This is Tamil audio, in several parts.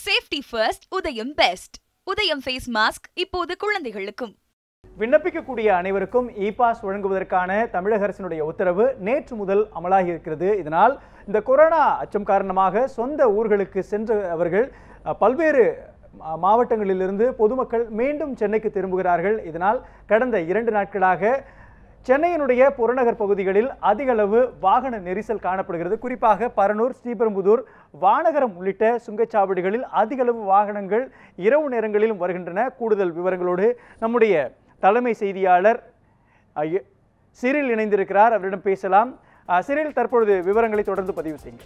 safety first Udayam best Udayam face mask இப்போது குழந்தைகளுக்கும் விண்ணப்பிக்கக்கூடிய அனைவருக்கும் இ பாஸ் வழங்குவதற்கான தமிழக அரசினுடைய உத்தரவு நேற்று முதல் அமலாகி இருக்கிறது இதனால் இந்த கொரோனா அச்சம் காரணமாக சொந்த ஊர்களுக்கு சென்றவர்கள் அஹ், பல்வேறு மா- மாவட்டங்களிலிருந்து பொதுமக்கள் மீண்டும் சென்னைக்கு திரும்புகிறார்கள் இதனால் கடந்த இரண்டு நாட்களாக சென்னையினுடைய புறநகர் பகுதிகளில் அதிக அளவு வாகன நெரிசல் காணப்படுகிறது குறிப்பாக பரனூர் ஸ்ரீபெரும்புதூர் வானகரம் உள்ளிட்ட சுங்கச்சாவடிகளில் அதிக அளவு வாகனங்கள் இரவு நேரங்களிலும் வருகின்றன கூடுதல் விவரங்களோடு நம்முடைய தலைமை செய்தியாளர் அஹ், எ- சிறில் இணைந்திருக்கிறார் அவரிடம் பேசலாம் அஹ், சிறில் தற்பொழுது விவரங்களை தொடர்ந்து பதிவு செய்யுங்க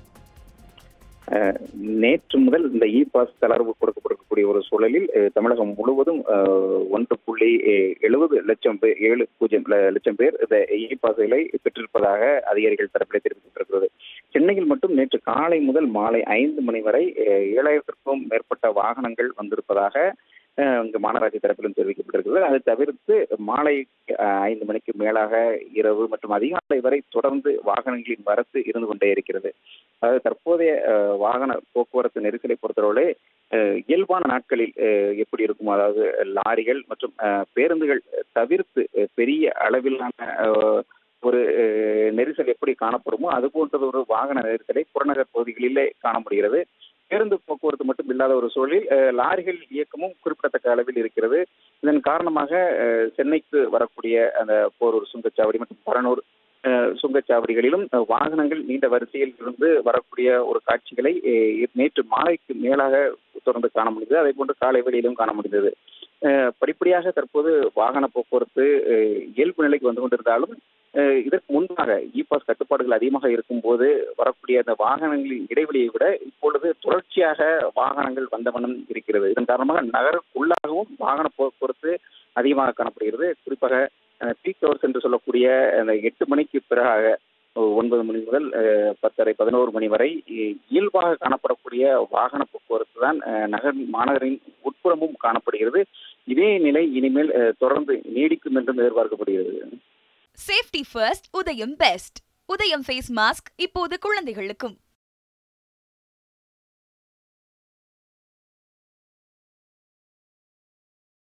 அஹ் நேற்று முதல் இந்த இ பாஸ் தளர்வு கொடுக்கப்பட்டிருக்கக்கூடிய ஒரு சூழலில் அஹ், தமிழகம் முழுவதும் அஹ், ஒன்று புள்ளி அஹ், எழுபது லட்சம் பேர் ஏழு பூஜ்ஜியம் ல- லட்சம் பேர் இந்த இ பாஸ்களை பெற்றிருப்பதாக அதிகாரிகள் தரப்பிலே தெரிவிக்கப்பட்டிருக்கிறது சென்னையில் மட்டும் நேற்று காலை முதல் மாலை ஐந்து மணி வரை அஹ், ஏழாயிரத்திற்கும் மேற்பட்ட வாகனங்கள் வந்திருப்பதாக அஹ், இங்கு மாநகராட்சி தரப்பிலும் தெரிவிக்கப்பட்டிருக்கிறது அதை தவிர்த்து மாலை அஹ், ஐந்து மணிக்கு மேலாக இரவு மற்றும் அதிகாலை வரை தொடர்ந்து வாகனங்களின் வரத்து இருந்து கொண்டே இருக்கிறது அதாவது தற்போதைய அஹ், வாகன போக்குவரத்து நெரிசலை பொறுத்தவரை அஹ், இயல்பான நாட்களில் அஹ், எப்படி இருக்கும் அதாவது லாரிகள் மற்றும் அஹ், பேருந்துகள் தவிர்த்து அஹ், பெரிய அளவிலான அஹ், ஒரு அஹ், நெரிசல் எப்படி காணப்படுமோ அது போன்றது ஒரு வாகன நெரிசலை புறநகர் பகுதிகளிலே காண முடிகிறது பேருந்து போக்குவரத்து மட்டும் இல்லாத ஒரு சூழலில் அஹ், லாரிகள் இயக்கமும் குறிப்பிடத்தக்க அளவில் இருக்கிறது இதன் காரணமாக அஹ், சென்னைக்கு வரக்கூடிய அந்த போரூர் சுங்கச்சாவடி மற்றும் பரனூர் அஹ், சுங்கச்சாவடிகளிலும் அஹ், வாகனங்கள் நீண்ட வரிசையில் இருந்து வரக்கூடிய ஒரு காட்சிகளை அஹ், நேற்று மாலைக்கு மேலாக தொடர்ந்து காண முடிந்தது அதே போன்று காலை வெளியிலும் காண முடிந்தது அஹ், படிப்படியாக தற்போது வாகன போக்குவரத்து அஹ், இயல்பு நிலைக்கு வந்து கொண்டிருந்தாலும் அஹ், இதற்கு முன்பாக இ பாஸ் கட்டுப்பாடுகள் அதிகமாக இருக்கும்போது வரக்கூடிய அந்த வாகனங்களின் இடைவெளியை விட இப்பொழுது தொடர்ச்சியாக வாகனங்கள் வந்த வண்ணம் இருக்கிறது இதன் காரணமாக நகருக்குள்ளாகவும் வாகன போக்குவரத்து அதிகமாக காணப்படுகிறது குறிப்பாக பீக் ஹவர்ஸ் என்று சொல்லக்கூடிய அந்த எட்டு மணிக்கு பிறகாக அஹ், ஒன்பது மணி முதல் அஹ், பத்தரை பதினோரு மணி வரை இ- இயல்பாக காணப்படக்கூடிய வாகன போக்குவரத்து தான் அஹ், நகர் மாநகரின் உட்புறமும் காணப்படுகிறது இதே நிலை இனிமேல் அஹ், தொடர்ந்து நீடிக்கும் என்றும் எதிர்பார்க்கப்படுகிறது safety first Udayam best Udayam face mask இப்போது குழந்தைகளுக்கும்